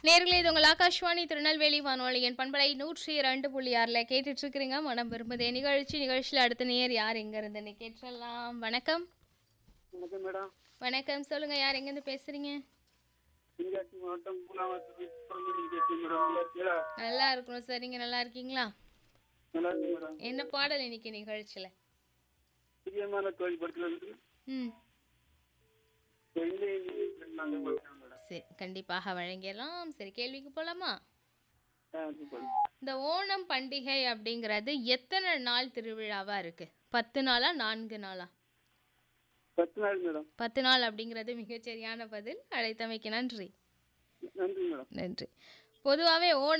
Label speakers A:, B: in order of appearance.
A: நேர்களே இது உங்கள் ஆகாஷ்வாணி திருநெல்வேலி வானொலியின் பண்பலை நூற்றி இரண்டு புள்ளி ஆறில் கேட்டுட்டு இருக்கிறீங்க மனம் விரும்புதே நிகழ்ச்சி நிகழ்ச்சியில் அடுத்த நேர் யார் எங்க இருந்துன்னு கேட்டுடலாம் வணக்கம்
B: வணக்கம் மேடம்
A: வணக்கம் சொல்லுங்க யார் எங்கேருந்து பேசுறீங்க
B: தென்காசி மாவட்டம் பூனாவரத்து சுப்பிரமணியன் பேசுறேன் மேடம் நல்லா இருக்கீங்களா?
A: நல்லா இருக்கணும் சார் நீங்க நல்லா இருக்கீங்களா
B: நல்லா இருக்கு மேடம்
A: என்ன பாடல் இன்னைக்கு நிகழ்ச்சியில்
B: பிரியமான தோழி படத்துல இருந்து
A: ம்
B: வெள்ளை நீர் நாங்க படிக்கிறோம் மேடம்
A: சரி கண்டிப்பாக வழங்கிடலாம் சரி கேள்விக்கு போகலாமா
B: ஆ, சூப்பர்.
A: இந்த ஓணம் பண்டிகை அப்படிங்கிறது எத்தனை நாள் திருவிழாவா இருக்கு பத்து நாளா நான்கு நாளா
B: பத்து நாள் மேடம்
A: பத்து நாள் அப்படிங்கிறது மிகச்சரியான பதில் அழைத்தமைக்கு நன்றி
B: நன்றி மேடம்
A: நன்றி பொதுவாகவே ஓணம்